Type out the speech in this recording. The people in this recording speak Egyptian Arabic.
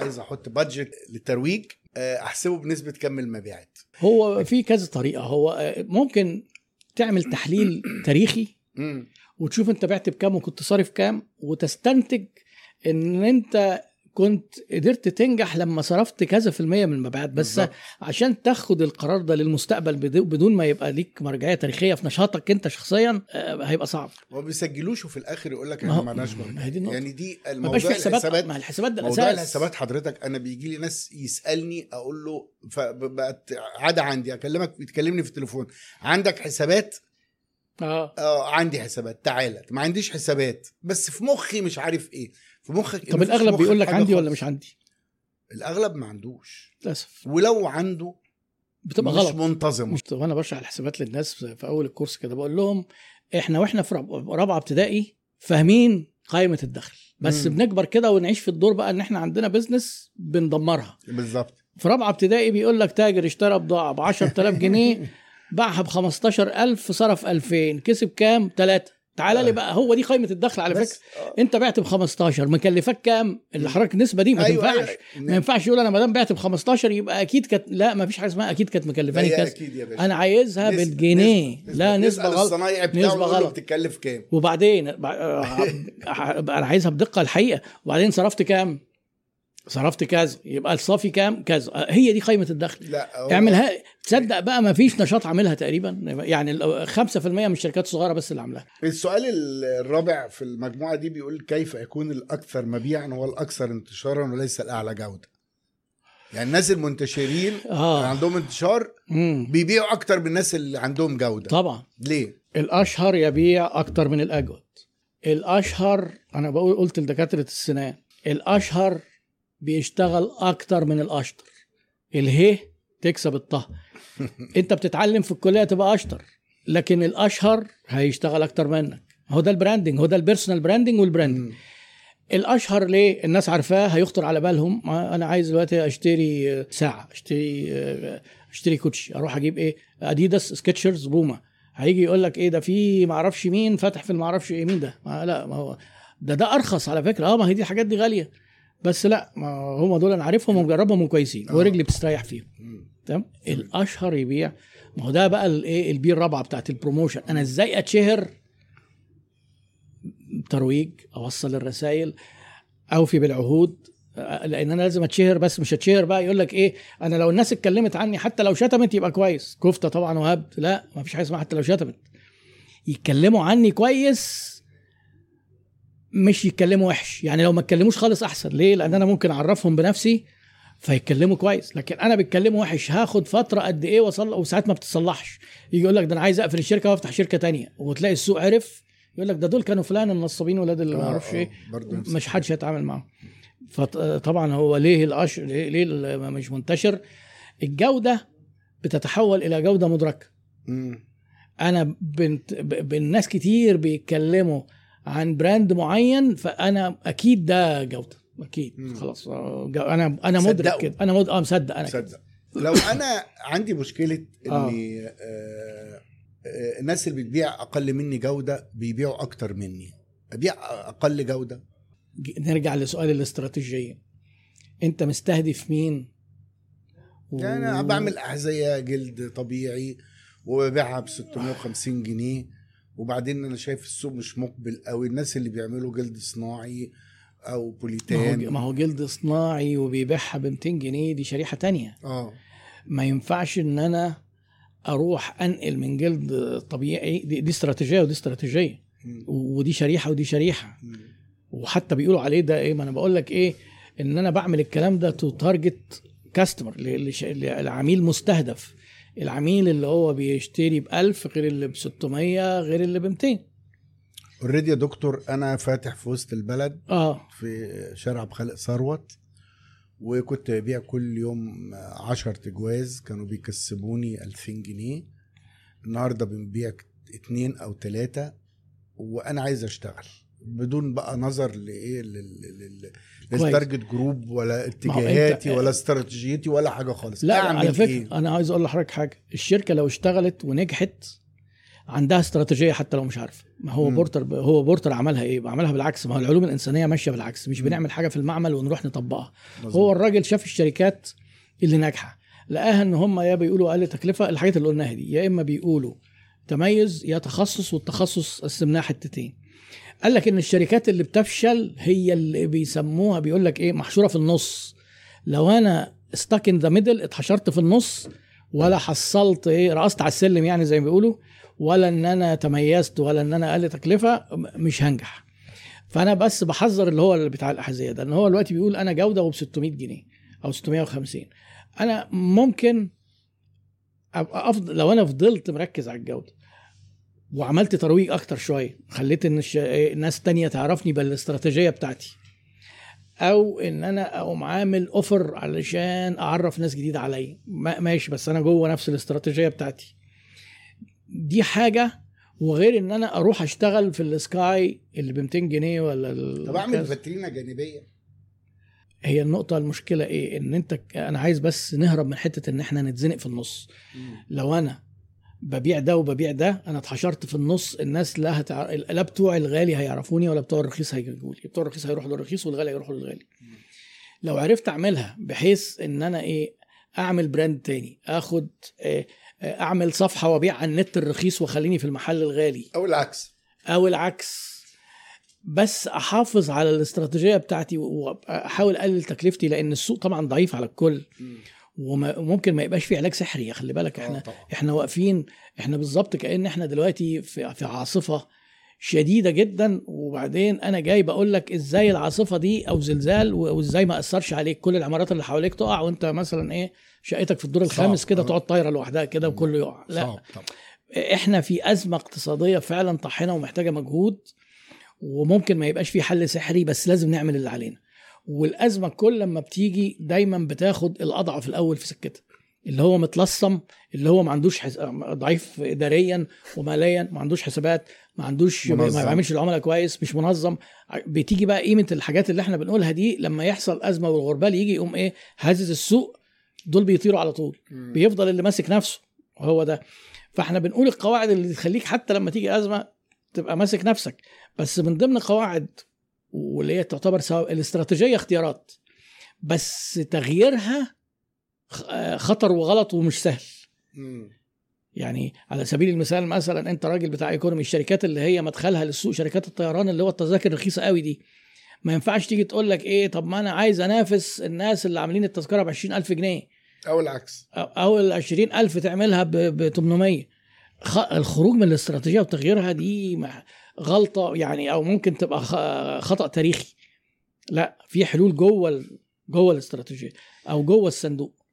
عايز احط بادجت للترويج آه، احسبه بنسبه كم المبيعات هو في كذا طريقه هو آه، ممكن تعمل تحليل تاريخي مم. وتشوف انت بعت بكام وكنت صارف كام وتستنتج ان انت كنت قدرت تنجح لما صرفت كذا في المية من المبيعات بس بالظبط. عشان تاخد القرار ده للمستقبل بدو- بدون ما يبقى ليك مرجعيه تاريخيه في نشاطك انت شخصيا آه، هيبقى صعب هو بيسجلوش وفي الاخر يقول لك ما احنا هو- معناش ما مرجع. هي دي النقطة. يعني دي ما الموضوع بقاش في حسابات الحسابات ما الحسابات ده موضوع الاساس الحسابات حضرتك انا بيجي لي ناس يسالني اقول له فبقت عاده عندي اكلمك بتكلمني في التليفون عندك حسابات اه اه عندي حسابات تعالى ما عنديش حسابات بس في مخي مش عارف ايه في مخك طب مفيش الاغلب مخك بيقول لك حاجة عندي ولا خالص. مش عندي الاغلب ما عندوش للاسف ولو عنده بتبقى مش غلط منتظم مش وانا بشرح الحسابات للناس في اول الكورس كده بقول لهم احنا واحنا في راب- رابعه ابتدائي فاهمين قائمه الدخل بس مم. بنكبر كده ونعيش في الدور بقى ان احنا عندنا بزنس بندمرها بالظبط في رابعه ابتدائي بيقول لك تاجر اشترى بضاعه ب 10000 جنيه باعها ب 15000 صرف 2000 كسب كام 3 تعالى لي بقى هو دي قائمه الدخل على بس- فكره انت بعت ب 15 مكلفك كام اللي حضرتك النسبه دي ما أيوة، تنفعش أيوة. ما ينفعش يقول انا ما دام بعت ب 15 يبقى اكيد كانت لا ما فيش حاجه اسمها اكيد كانت مكلفاني هي كذا اكيد يا باشا انا عايزها نسبة- بالجنيه نسبة- لا نسبه نسأل غلط الصنايعي بتاعه نسبة نقول له غلط. بتتكلف كام وبعدين ب- آه، انا عايزها بدقه الحقيقه وبعدين صرفت كام صرفت كذا يبقى الصافي كام كذا آه، هي دي قائمه الدخل لا هو- اعملها تصدق بقى ما فيش نشاط عاملها تقريبا يعني ال- 5% من الشركات الصغيره بس اللي عاملاها السؤال الرابع في المجموعه دي بيقول كيف يكون الاكثر مبيعا هو الاكثر انتشارا وليس الاعلى جوده يعني الناس المنتشرين اه عندهم انتشار مم. بيبيعوا اكتر من الناس اللي عندهم جوده طبعا ليه الاشهر يبيع اكتر من الاجود الاشهر انا بقول قلت لدكاتره السنان الاشهر بيشتغل اكتر من الاشطر اله تكسب الطه انت بتتعلم في الكليه تبقى اشطر لكن الاشهر هيشتغل اكتر منك هو ده البراندنج هو ده البيرسونال براندنج والبراندنج مم. الاشهر ليه الناس عارفاه هيخطر على بالهم ما انا عايز دلوقتي اشتري ساعه اشتري اشتري كوتشي اروح اجيب ايه اديداس سكتشرز بوما هيجي يقول لك ايه ده في معرفش مين فاتح في المعرفش ايه مين ده ما لا ما هو ده ده ارخص على فكره اه ما هي دي الحاجات دي غاليه بس لا ما هم دول انا عارفهم ومجربهم وكويسين آه. ورجلي بتستريح فيهم مم. تمام الاشهر يبيع ما هو ده بقى الايه البي الرابعه بتاعت البروموشن انا ازاي اتشهر ترويج اوصل الرسائل اوفي بالعهود آه، لان انا لازم اتشهر بس مش اتشهر بقى يقول لك ايه انا لو الناس اتكلمت عني حتى لو شتمت يبقى كويس كفته طبعا وهبد لا ما فيش حاجه اسمها حتى لو شتمت يتكلموا عني كويس مش يتكلموا وحش يعني لو ما اتكلموش خالص احسن ليه لان انا ممكن اعرفهم بنفسي فيتكلموا كويس لكن انا بيتكلموا وحش هاخد فتره قد ايه واصلح وساعات ما بتصلحش يجي يقول لك ده انا عايز اقفل الشركه وافتح شركه تانية وتلاقي السوق عرف يقول لك ده دول كانوا فلان النصابين ولاد اللي ما آه، اعرفش آه، ايه برضه نفس مش حدش هيتعامل معاهم فطبعا هو ليه الأش... ليه, ليه ال- مش منتشر الجوده بتتحول الى جوده مدركه مم. انا بنت ب- بالناس كتير بيتكلموا عن براند معين فانا اكيد ده جوده اكيد مم. خلاص آه، جو- انا انا مدرك صدقوا. كده انا مد... اه مصدق انا كده. تصدق لو انا عندي مشكله آه. اني آه. آه الناس اللي بتبيع اقل مني جوده بيبيعوا اكتر مني ابيع اقل جوده ج- نرجع لسؤال الاستراتيجيه انت مستهدف مين و- يعني انا بعمل احذيه جلد طبيعي وببيعها ب 650 جنيه وبعدين انا شايف السوق مش مقبل قوي الناس اللي بيعملوا جلد صناعي او ما هو بوليتان ما هو جلد صناعي وبيبيعها ب 200 جنيه دي شريحه تانية اه ما ينفعش ان انا اروح انقل من جلد طبيعي دي, دي استراتيجيه ودي استراتيجيه مم. ودي شريحه ودي شريحه مم. وحتى بيقولوا عليه ده ايه ما انا بقول لك ايه ان انا بعمل الكلام ده تو تارجت كاستمر لعميل مستهدف العميل اللي هو بيشتري ب 1000 غير اللي ب 600 غير اللي ب 200 اوريدي يا دكتور انا فاتح في وسط البلد اه في شارع بخالق ثروت وكنت ببيع كل يوم عشر تجواز كانوا بيكسبوني 2000 جنيه النهارده بنبيع اتنين او تلاتة وانا عايز اشتغل بدون بقى نظر لايه لل- لل- كويس. للتارجت جروب ولا ما هو اتجاهاتي أنت- ولا استراتيجيتي ولا حاجه خالص لا أعمل على فكره إيه؟ انا عايز اقول لحضرتك حاجه الشركه لو اشتغلت ونجحت عندها استراتيجيه حتى لو مش عارفه ما هو مم. بورتر هو بورتر عملها ايه عملها بالعكس ما هو العلوم الانسانيه ماشيه بالعكس مش مم. بنعمل حاجه في المعمل ونروح نطبقها مظبوط. هو الراجل شاف الشركات اللي ناجحه لقاها ان هم يا بيقولوا اقل تكلفه الحاجات اللي قلناها دي يا اما بيقولوا تميز يا تخصص والتخصص قسمناه حتتين قال لك ان الشركات اللي بتفشل هي اللي بيسموها بيقول لك ايه محشوره في النص لو انا ستاك ان ذا ميدل اتحشرت في النص ولا حصلت ايه رقصت على السلم يعني زي ما بيقولوا ولا ان انا تميزت ولا ان انا اقل تكلفه م- مش هنجح فانا بس بحذر اللي هو اللي بتاع الاحذيه ده ان هو دلوقتي بيقول انا جوده وب 600 جنيه او 650 انا ممكن ابقى افضل لو انا فضلت مركز على الجوده وعملت ترويج اكتر شويه خليت ان الش... إيه، ناس تانية تعرفني بالاستراتيجيه بتاعتي او ان انا اقوم عامل اوفر علشان اعرف ناس جديده عليا ما- ماشي بس انا جوه نفس الاستراتيجيه بتاعتي دي حاجه وغير ان انا اروح اشتغل في السكاي اللي ب 200 جنيه ولا ال- طب اعمل كذا. فاترينا جانبيه هي النقطه المشكله ايه ان انت ك- انا عايز بس نهرب من حته ان احنا نتزنق في النص لو انا ببيع ده وببيع ده انا اتحشرت في النص الناس لا هتع... لا بتوع الغالي هيعرفوني ولا بتوع الرخيص هيجوا لي بتوع الرخيص هيروحوا للرخيص والغالي هيروحوا للغالي لو عرفت اعملها بحيث ان انا ايه اعمل براند تاني اخد إيه آه، اعمل صفحه وابيع على النت الرخيص واخليني في المحل الغالي او العكس او العكس بس احافظ على الاستراتيجيه بتاعتي واحاول اقلل تكلفتي لان السوق طبعا ضعيف على الكل وما- وممكن ما يبقاش فيه علاج سحري خلي بالك احنا آه طبعا. احنا واقفين احنا بالظبط كان احنا دلوقتي في في عاصفه شديده جدا وبعدين انا جاي بقول لك ازاي العاصفه دي او زلزال و- وازاي ما اثرش عليك كل العمارات اللي حواليك تقع وانت مثلا ايه شقتك في الدور صعب. الخامس كده آه. تقعد طايره لوحدها كده وكله يقع لا صعب طبعا احنا في ازمه اقتصاديه فعلا طاحنه ومحتاجه مجهود وممكن ما يبقاش في حل سحري بس لازم نعمل اللي علينا والازمه كل لما بتيجي دايما بتاخد الاضعف الاول في سكتها اللي هو متلصم اللي هو ما عندوش حس... ضعيف اداريا وماليا ما عندوش حسابات ما عندوش منظم. ما بيعملش العملاء كويس مش منظم بتيجي بقى قيمه الحاجات اللي احنا بنقولها دي لما يحصل ازمه والغربال يجي يقوم ايه هازز السوق دول بيطيروا على طول بيفضل اللي ماسك نفسه هو ده فاحنا بنقول القواعد اللي تخليك حتى لما تيجي ازمه تبقى ماسك نفسك بس من ضمن قواعد واللي هي تعتبر سواء الاستراتيجيه اختيارات بس تغييرها خ- آه، خطر وغلط ومش سهل مم. يعني على سبيل المثال مثلا انت راجل بتاع ايكونومي الشركات اللي هي مدخلها للسوق شركات الطيران اللي هو التذاكر الرخيصه قوي دي ما ينفعش تيجي تقول لك ايه طب ما انا عايز انافس الناس اللي عاملين التذكره ب 20000 جنيه او العكس أو- او ال 20000 تعملها ب 800 خ- الخروج من الاستراتيجيه وتغييرها دي مع- غلطه يعني او ممكن تبقى خ- خطا تاريخي لا في حلول جوه ال- جوه الاستراتيجيه او جوه الصندوق